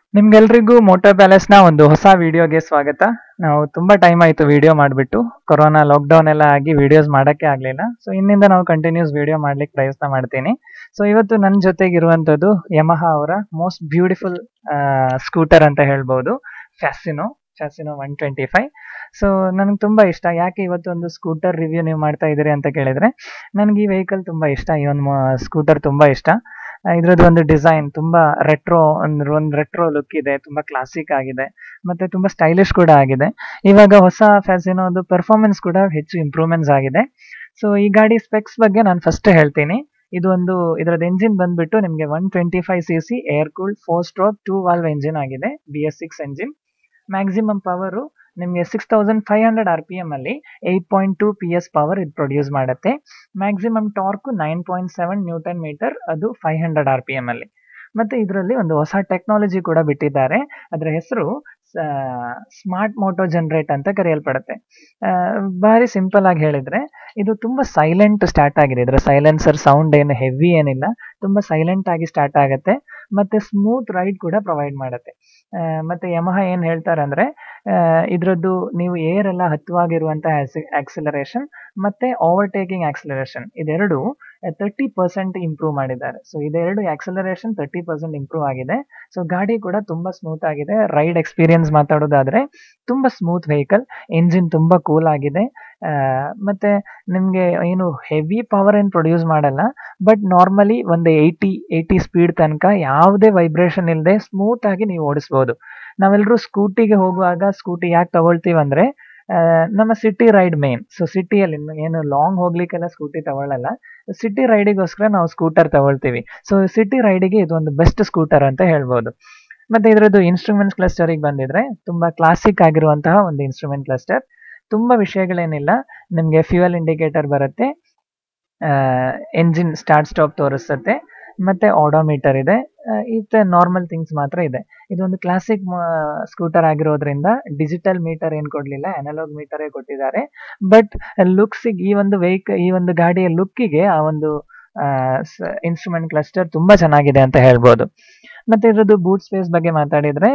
ನಿಮ್ಗೆಲ್ರಿಗೂ ಮೋಟೋ ಪ್ಯಾಲೇಸ್ನ ಒಂದು ಹೊಸ ವಿಡಿಯೋಗೆ ಸ್ವಾಗತ ನಾವು ತುಂಬಾ ಟೈಮ್ ಆಯ್ತು ವಿಡಿಯೋ ಮಾಡಿಬಿಟ್ಟು ಕೊರೋನಾ ಲಾಕ್ಡೌನ್ ಎಲ್ಲ ಆಗಿ ವಿಡಿಯೋಸ್ ಮಾಡಕ್ಕೆ ಆಗ್ಲಿಲ್ಲ ಸೊ ಇನ್ನಿಂದ ನಾವು ಕಂಟಿನ್ಯೂಸ್ ವಿಡಿಯೋ ಮಾಡ್ಲಿಕ್ಕೆ ಪ್ರಯತ್ನ ಮಾಡ್ತೀನಿ ಸೊ ಇವತ್ತು ನನ್ನ ಜೊತೆಗಿರುವಂತದ್ದು ಯಮಹ ಅವರ ಮೋಸ್ಟ್ ಬ್ಯೂಟಿಫುಲ್ ಸ್ಕೂಟರ್ ಅಂತ ಹೇಳ್ಬೋದು Fascino Fascino one twenty five so ನನಗೆ ತುಂಬಾ ಇಷ್ಟ ಯಾಕೆ ಇವತ್ತು ಒಂದು ಸ್ಕೂಟರ್ ರಿವ್ಯೂ ನೀವು ಮಾಡ್ತಾ ಇದ್ದೀರಿ ಅಂತ ಕೇಳಿದ್ರೆ ನನಗೆ ಈ ವೆಹಿಕಲ್ ತುಂಬಾ ಇಷ್ಟ ಈ ಒಂದು ಸ್ಕೂಟರ್ ತುಂಬಾ ಇಷ್ಟ ಇದ್ರದ್ದು ಒಂದು ಡಿಸೈನ್ ತುಂಬಾ ರೆಟ್ರೋ ಒಂದು ಒಂದು ರೆಟ್ರೋ ಲುಕ್ ಇದೆ ತುಂಬಾ ಕ್ಲಾಸಿಕ್ ಆಗಿದೆ ಮತ್ತೆ ತುಂಬಾ ಸ್ಟೈಲಿಶ್ ಕೂಡ ಆಗಿದೆ ಇವಾಗ ಹೊಸ ಫ್ಯಾಸಿನೋದು ಪರ್ಫಾರ್ಮೆನ್ಸ್ ಕೂಡ ಹೆಚ್ಚು ಇಂಪ್ರೂವ್ಮೆಂಟ್ಸ್ ಆಗಿದೆ ಸೊ ಈ ಗಾಡಿ ಸ್ಪೆಕ್ಸ್ ಬಗ್ಗೆ ನಾನು ಫಸ್ಟ್ ಹೇಳ್ತೀನಿ ಇದು ಒಂದು ಇದರದ್ದು ಎಂಜಿನ್ ಬಂದ್ಬಿಟ್ಟು ನಿಮಗೆ one twenty five C C air cooled four stroke two valve engine ಆಗಿದೆ B S six engine maximum power ನಿಮಗೆ six thousand five hundred R P M ಅಲ್ಲಿ eight point two P S power ಇದು produce ಮಾಡುತ್ತೆ maximum torque nine point seven newton metre ಅದು five hundred R P M ಅಲ್ಲಿ ಮತ್ತೆ ಇದರಲ್ಲಿ ಒಂದು ಹೊಸ ಟೆಕ್ನಾಲಜಿ ಕೂಡ ಬಿಟ್ಟಿದ್ದಾರೆ ಅದರ ಹೆಸರು ಸ್ಮಾರ್ಟ್ ಮೋಟೋ ಜನರೇಟ್ ಅಂತ ಕರೆಯಲ್ಪಡುತ್ತೆ ಭಾರಿ ಸಿಂಪಲ್ ಆಗಿ ಹೇಳಿದ್ರೆ ಇದು ತುಂಬಾ ಸೈಲೆಂಟ್ ಸ್ಟಾರ್ಟ್ ಆಗಿದೆ ಇದರ ಸೈಲೆನ್ಸರ್ ಸೌಂಡ್ ಏನು ಹೆವಿ ಏನಿಲ್ಲ ತುಂಬಾ ಸೈಲೆಂಟ್ ಆಗಿ ಸ್ಟಾರ್ಟ್ ಆಗುತ್ತೆ ಮತ್ತೆ ಸ್ಮೂತ್ ರೈಡ್ ಕೂಡ ಪ್ರೊವೈಡ್ ಮಾಡುತ್ತೆ ಮತ್ತೆ ಯಮಹ ಏನ್ ಹೇಳ್ತಾರೆ ಅಂದ್ರೆ ಇದ್ರದ್ದು ನೀವು ಏರ್ ಎಲ್ಲ ಹತ್ತುವಾಗಿರುವಂತಹ ಆಕ್ಸಿಲರೇಷನ್ ಮತ್ತೆ ಓವರ್ಟೇಕಿಂಗ್ ಆಕ್ಸಿಲರೇಷನ್ ಇದೆರಡು ತರ್ಟಿ ಪರ್ಸೆಂಟ್ ಇಂಪ್ರೂವ್ ಮಾಡಿದ್ದಾರೆ ಸೊ ಇದೆರಡು ಆಕ್ಸಿಲರೇಷನ್ ತರ್ಟಿ ಪರ್ಸೆಂಟ್ ಇಂಪ್ರೂವ್ ಆಗಿದೆ ಸೊ ಗಾಡಿ ಕೂಡ ತುಂಬಾ ಸ್ಮೂತ್ ಆಗಿದೆ ರೈಡ್ ಎಕ್ಸ್ಪೀರಿಯನ್ಸ್ ಮಾತಾಡೋದಾದ್ರೆ ತುಂಬಾ ಸ್ಮೂತ್ ವೆಹಿಕಲ್ ಎಂಜಿನ್ ತುಂಬಾ ಕೂಲ್ ಆಗಿದೆ ಮತ್ತೆ ನಿಮ್ಗೆ ಏನು ಹೆವಿ ಪವರ್ ಏನು ಪ್ರೊಡ್ಯೂಸ್ ಮಾಡಲ್ಲ ಬಟ್ ನಾರ್ಮಲಿ ಒಂದು ಏಯ್ಟಿ ಏಯ್ಟಿ ಸ್ಪೀಡ್ ತನಕ ಯಾವುದೇ ವೈಬ್ರೇಷನ್ ಇಲ್ಲದೆ ಸ್ಮೂತ್ ಆಗಿ ನೀವು ಓಡಿಸ್ಬೋದು ನಾವೆಲ್ಲರೂ ಸ್ಕೂಟಿಗೆ ಹೋಗುವಾಗ ಸ್ಕೂಟಿ ಯಾಕೆ ತಗೊಳ್ತೀವಿ ಅಂದ್ರೆ ನಮ್ಮ ಸಿಟಿ ರೈಡ್ ಮೇನ್ ಸೊ ಸಿಟಿಯಲ್ಲಿ ಏನು ಲಾಂಗ್ ಹೋಗ್ಲಿಕ್ಕೆಲ್ಲ ಸ್ಕೂಟಿ ತಗೊಳ್ಳಲ್ಲ ಸಿಟಿ ರೈಡಿಗೋಸ್ಕರ ನಾವು ಸ್ಕೂಟರ್ ತಗೊಳ್ತೀವಿ ಸೊ ಸಿಟಿ ರೈಡಿಗೆ ಇದು ಒಂದು ಬೆಸ್ಟ್ ಸ್ಕೂಟರ್ ಅಂತ ಹೇಳ್ಬೋದು ಮತ್ತೆ ಇದರದ್ದು ಇನ್ಸ್ಟ್ರೂಮೆಂಟ್ಸ್ ಕ್ಲಸ್ಟರಿಗೆ ಬಂದಿದ್ರೆ ತುಂಬಾ ಕ್ಲಾಸಿಕ್ ಆಗಿರುವಂತಹ ಒಂದು ಇನ್ಸ್ಟ್ರೂಮೆಂಟ್ ಕ್ಲಸ್ಟರ್ ತುಂಬಾ ವಿಷಯಗಳೇನಿಲ್ಲ ನಿಮಗೆ ಫ್ಯೂಯಲ್ ಇಂಡಿಕೇಟರ್ ಬರುತ್ತೆ ಎಂಜಿನ್ ಸ್ಟಾರ್ಟ್ ಸ್ಟಾಪ್ ತೋರಿಸುತ್ತೆ ಮತ್ತೆ ಆಡೋಮೀಟರ್ ಇದೆ ಇತ್ತೆ ನಾರ್ಮಲ್ ಥಿಂಗ್ಸ್ ಮಾತ್ರ ಇದೆ ಇದೊಂದು ಕ್ಲಾಸಿಕ್ ಸ್ಕೂಟರ್ ಆಗಿರೋದ್ರಿಂದ ಡಿಜಿಟಲ್ ಮೀಟರ್ ಏನ್ ಕೊಡ್ಲಿಲ್ಲ ಅನಲಾಗ್ ಮೀಟರೇ ಕೊಟ್ಟಿದ್ದಾರೆ ಬಟ್ ಲುಕ್ಸಿಗೆ ಈ ಒಂದು ವೆಹಿಕಲ್ ಈ ಒಂದು ಗಾಡಿಯ ಲುಕ್ಕಿಗೆ ಆ ಒಂದು ಇನ್ಸ್ಟ್ರೂಮೆಂಟ್ ಕ್ಲಸ್ಟರ್ ತುಂಬಾ ಚೆನ್ನಾಗಿದೆ ಅಂತ ಹೇಳ್ಬೋದು ಮತ್ತೆ ಇದ್ರದ್ದು ಬೂಟ್ ಸ್ಪೇಸ್ ಬಗ್ಗೆ ಮಾತಾಡಿದ್ರೆ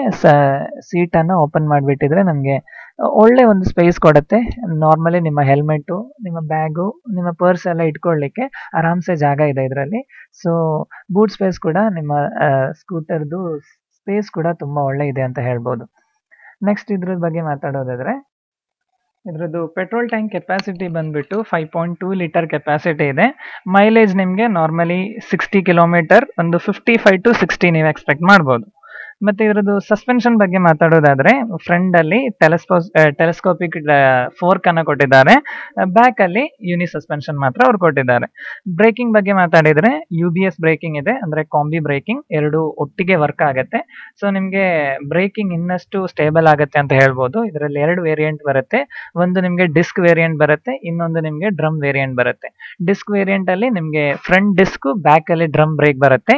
ಸೀಟ್ ಅನ್ನ ಓಪನ್ ಮಾಡಿಬಿಟ್ಟಿದ್ರೆ ನಮಗೆ ಒಳ್ಳೆ ಒಂದು ಸ್ಪೇಸ್ ಕೊಡುತ್ತೆ ನಾರ್ಮಲಿ ನಿಮ್ಮ ಹೆಲ್ಮೆಟ್ಟು ನಿಮ್ಮ ಬ್ಯಾಗು ನಿಮ್ಮ ಪರ್ಸ್ ಎಲ್ಲ ಇಟ್ಕೊಳ್ಳಿಕ್ಕೆ ಆರಾಮ್ಸೆ ಜಾಗ ಇದೆ ಇದರಲ್ಲಿ ಸೊ ಬೂಟ್ ಸ್ಪೇಸ್ ಕೂಡ ನಿಮ್ಮ ಸ್ಕೂಟರ್ದು ಸ್ಪೇಸ್ ಕೂಡ ತುಂಬಾ ಒಳ್ಳೆ ಇದೆ ಅಂತ ಹೇಳ್ಬೋದು ನೆಕ್ಸ್ಟ್ ಇದ್ರ ಬಗ್ಗೆ ಮಾತಾಡೋದಾದ್ರೆ ಇದ್ರದ್ದು ಪೆಟ್ರೋಲ್ ಟ್ಯಾಂಕ್ ಕೆಪಾಸಿಟಿ ಬಂದ್ಬಿಟ್ಟು five point two litre capacity ಇದೆ ಮೈಲೇಜ್ ನಿಮಗೆ ನಾರ್ಮಲಿ ಸಿಕ್ಸ್ಟಿ ಕಿಲೋಮೀಟರ್ ಒಂದು ಫಿಫ್ಟಿ ಫೈವ್ ಟು ಸಿಕ್ಸ್ಟಿ ನೀವು ಎಕ್ಸ್ಪೆಕ್ಟ್ ಮಾಡ್ಬೋದು ಮತ್ತೆ ಇದ್ರದ್ದು ಸಸ್ಪೆನ್ಷನ್ ಬಗ್ಗೆ ಮಾತಾಡೋದಾದ್ರೆ ಫ್ರಂಟ್ ಅಲ್ಲಿ ಟೆಲೆಸ್ಪೋ ಟೆಲೆಸ್ಕೋಪಿಕ್ ಫೋರ್ಕ್ ಅನ್ನ ಕೊಟ್ಟಿದ್ದಾರೆ ಬ್ಯಾಕ್ ಅಲ್ಲಿ ಯೂನಿ ಸಸ್ಪೆನ್ಷನ್ ಮಾತ್ರ ಅವ್ರು ಕೊಟ್ಟಿದ್ದಾರೆ ಬ್ರೇಕಿಂಗ್ ಬಗ್ಗೆ ಮಾತಾಡಿದ್ರೆ ಯು ಬಿ ಎಸ್ ಬ್ರೇಕಿಂಗ್ ಇದೆ ಅಂದ್ರೆ ಕಾಂಬಿ ಬ್ರೇಕಿಂಗ್ ಎರಡು ಒಟ್ಟಿಗೆ ವರ್ಕ್ ಆಗುತ್ತೆ ಸೊ ನಿಮ್ಗೆ ಬ್ರೇಕಿಂಗ್ ಇನ್ನಷ್ಟು ಸ್ಟೇಬಲ್ ಆಗುತ್ತೆ ಅಂತ ಹೇಳ್ಬೋದು ಇದರಲ್ಲಿ ಎರಡು ವೇರಿಯಂಟ್ ಬರುತ್ತೆ ಒಂದು ನಿಮ್ಗೆ ಡಿಸ್ಕ್ ವೇರಿಯಂಟ್ ಬರುತ್ತೆ ಇನ್ನೊಂದು ನಿಮ್ಗೆ ಡ್ರಮ್ ವೇರಿಯಂಟ್ ಬರುತ್ತೆ ಡಿಸ್ಕ್ ವೇರಿಯಂಟ್ ಅಲ್ಲಿ ನಿಮ್ಗೆ ಫ್ರಂಟ್ ಡಿಸ್ಕ್ ಬ್ಯಾಕ್ ಅಲ್ಲಿ ಡ್ರಮ್ ಬ್ರೇಕ್ ಬರುತ್ತೆ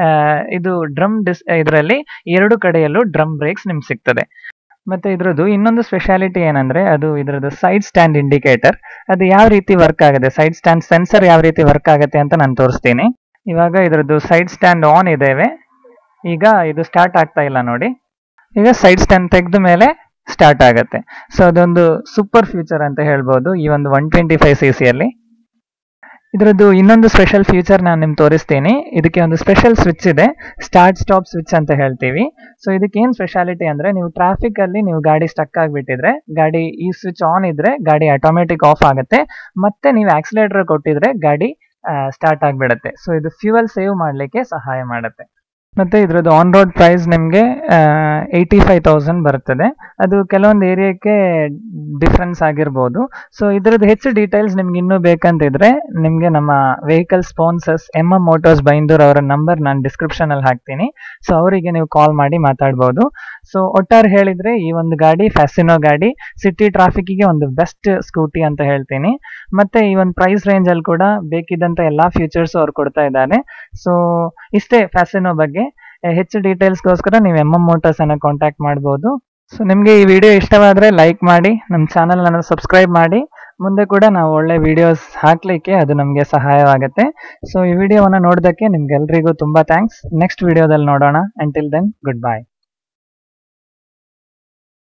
ಇದು ಡ್ರಮ್ ಡಿಸ್ ಇದರಲ್ಲಿ ಎರಡು ಕಡೆಯಲ್ಲೂ ಡ್ರಮ್ ಬ್ರೇಕ್ಸ್ ನಿಮ್ಗೆ ಸಿಗ್ತದೆ ಮತ್ತೆ ಇದ್ರದ್ದು ಇನ್ನೊಂದು ಸ್ಪೆಷಾಲಿಟಿ ಏನಂದ್ರೆ ಅದು ಇದ್ರದ್ದು ಸೈಡ್ ಸ್ಟ್ಯಾಂಡ್ ಇಂಡಿಕೇಟರ್ ಅದು ಯಾವ ರೀತಿ ವರ್ಕ್ ಆಗುತ್ತೆ ಸೈಡ್ ಸ್ಟ್ಯಾಂಡ್ ಸೆನ್ಸರ್ ಯಾವ ರೀತಿ ವರ್ಕ್ ಆಗುತ್ತೆ ಅಂತ ನಾನು ತೋರಿಸ್ತೀನಿ ಇವಾಗ ಇದ್ರದ್ದು ಸೈಡ್ ಸ್ಟ್ಯಾಂಡ್ ಆನ್ ಇದ್ದೇವೆ ಈಗ ಇದು ಸ್ಟಾರ್ಟ್ ಆಗ್ತಾ ಇಲ್ಲ ನೋಡಿ ಈಗ ಸೈಡ್ ಸ್ಟ್ಯಾಂಡ್ ತೆಗೆದ ಮೇಲೆ ಸ್ಟಾರ್ಟ್ ಆಗುತ್ತೆ ಸೊ ಅದೊಂದು ಸೂಪರ್ ಫ್ಯೂಚರ್ ಅಂತ ಹೇಳ್ಬೋದು ಈ ಒಂದು ಒನ್ ಟ್ವೆಂಟಿ ಫೈವ್ ಸಿ ಸಿಯಲ್ಲಿ ಇದರದ್ದು ಇನ್ನೊಂದು ಸ್ಪೆಷಲ್ ಫೀಚರ್ ನಾನು ನಿಮ್ಗೆ ತೋರಿಸ್ತೀನಿ ಇದಕ್ಕೆ ಒಂದು ಸ್ಪೆಷಲ್ ಸ್ವಿಚ್ ಇದೆ ಸ್ಟಾರ್ಟ್ ಸ್ಟಾಪ್ ಸ್ವಿಚ್ ಅಂತ ಹೇಳ್ತೀವಿ ಸೊ ಇದಕ್ಕೆ ಏನು ಸ್ಪೆಷಾಲಿಟಿ ಅಂದ್ರೆ ನೀವು ಟ್ರಾಫಿಕ್ ಅಲ್ಲಿ ನೀವು ಗಾಡಿ ಸ್ಟಕ್ ಆಗಿಬಿಟ್ಟಿದ್ರೆ ಗಾಡಿ ಈ ಸ್ವಿಚ್ ಆನ್ ಇದ್ರೆ ಗಾಡಿ ಆಟೋಮೆಟಿಕ್ ಆಫ್ ಆಗುತ್ತೆ ಮತ್ತೆ ನೀವು ಆಕ್ಸಿಲೇಟರ್ ಕೊಟ್ಟಿದ್ರೆ ಗಾಡಿ ಸ್ಟಾರ್ಟ್ ಆಗಿಬಿಡುತ್ತೆ ಸೊ ಇದು ಫ್ಯೂಯಲ್ ಸೇವ್ ಮಾಡಲಿಕ್ಕೆ ಸಹಾಯ ಮಾಡುತ್ತೆ ಮತ್ತೆ ಇದ್ರದ್ದು ಆನ್ ರೋಡ್ ಪ್ರೈಸ್ ನಿಮಗೆ ಏಯ್ಟಿ ಫೈವ್ ತೌಸಂಡ್ ಬರ್ತದೆ ಅದು ಕೆಲವೊಂದು ಏರಿಯಾಕ್ಕೆ ಡಿಫ್ರೆನ್ಸ್ ಆಗಿರ್ಬೋದು ಸೊ ಇದ್ರದ್ದು ಹೆಚ್ಚು ಡೀಟೇಲ್ಸ್ ನಿಮ್ಗೆ ಇನ್ನೂ ಬೇಕಂತಿದ್ರೆ ನಿಮಗೆ ನಮ್ಮ vehicle sponsors M M Motors Byndoor ಅವರ ನಂಬರ್ ನಾನು ಡಿಸ್ಕ್ರಿಪ್ಷನ್ ಅಲ್ಲಿ ಹಾಕ್ತೀನಿ ಸೊ ಅವರಿಗೆ ನೀವು ಕಾಲ್ ಮಾಡಿ ಮಾತಾಡ್ಬೋದು ಸೊ ಒಟ್ಟಾರೆ ಹೇಳಿದ್ರೆ ಈ ಒಂದು ಗಾಡಿ ಫ್ಯಾಸಿನೋ ಗಾಡಿ ಸಿಟಿ ಟ್ರಾಫಿಕ್ಗೆ ಒಂದು ಬೆಸ್ಟ್ ಸ್ಕೂಟಿ ಅಂತ ಹೇಳ್ತೀನಿ ಮತ್ತೆ ಈ ಒಂದು ಪ್ರೈಸ್ ರೇಂಜ್ ಅಲ್ಲಿ ಕೂಡ ಬೇಕಿದ್ದಂತ ಎಲ್ಲಾ ಫ್ಯೂಚರ್ಸ್ ಅವ್ರು ಕೊಡ್ತಾ ಇದ್ದಾರೆ ಸೊ ಇಷ್ಟೇ ಫ್ಯಾಸಿನೋ ಬಗ್ಗೆ ಹೆಚ್ಚು ಡೀಟೇಲ್ಸ್ಗೋಸ್ಕರ ನೀವು ಎಮ್ ಎಮ್ ಮೋಟರ್ಸ್ ಅನ್ನ ಕಾಂಟ್ಯಾಕ್ಟ್ ಮಾಡ್ಬೋದು ಸೊ ನಿಮಗೆ ಈ ವಿಡಿಯೋ ಇಷ್ಟವಾದರೆ ಲೈಕ್ ಮಾಡಿ ನಮ್ಮ ಚಾನಲ್ ಅನ್ನು ಸಬ್ಸ್ಕ್ರೈಬ್ ಮಾಡಿ ಮುಂದೆ ಕೂಡ ನಾವು ಒಳ್ಳೆ ವಿಡಿಯೋಸ್ ಹಾಕ್ಲಿಕ್ಕೆ ಅದು ನಮಗೆ ಸಹಾಯವಾಗುತ್ತೆ ಸೊ ಈ ವಿಡಿಯೋವನ್ನು ನೋಡೋದಕ್ಕೆ ನಿಮ್ಗೆಲ್ರಿಗೂ ತುಂಬಾ ಥ್ಯಾಂಕ್ಸ್ ನೆಕ್ಸ್ಟ್ ವಿಡಿಯೋದಲ್ಲಿ ನೋಡೋಣ ಅಂಟಿಲ್ ದೆನ್ ಗುಡ್ ಬೈ